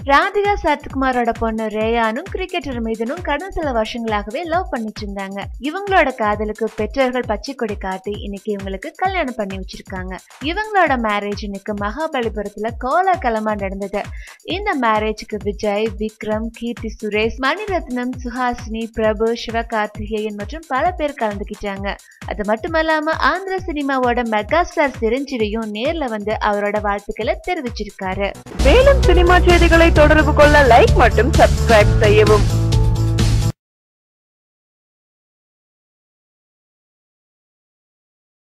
ராதிகா சரத்குமாரோட பொண்ணு ரேயானும் கிரிக்கெட்டர் மீதனும் கடந்த சில வருஷங்களாகவே லவ் பண்ணிட்டு இருந்தாங்க இவங்களோட காதலுக்கு பெற்றோர்கள் பச்சை கொடி காட்டி இன்னைக்கு இவங்களுக்கு கல்யாணம் பண்ணி வச்சிருக்காங்க இவங்களோட மேரேஜ் இன்னைக்கு மகாபலிபுரத்துல கோலாகலமா நடந்தது இந்த மேரேஜுக்கு விஜய் விக்ரம் கீர்த்தி சுரேஷ் மணிரத்னம் சுஹாசினி பிரபு சிவகார்த்திகேயன் மற்றும் பல பேர் கலந்துக்கிட்டாங்க அது மட்டுமல்லாம ஆந்திர சினிமாவோட மெகா ஸ்டார் சிரஞ்சீவியும் நேர்ல வந்து அவரோட வாழ்த்துக்களை தெரிவிச்சிருக்காரு மேலும் சினிமா செய்திகளை தொடர்பு கொள்ள லைக் மற்றும் சப்ஸ்கிரைப் செய்யவும்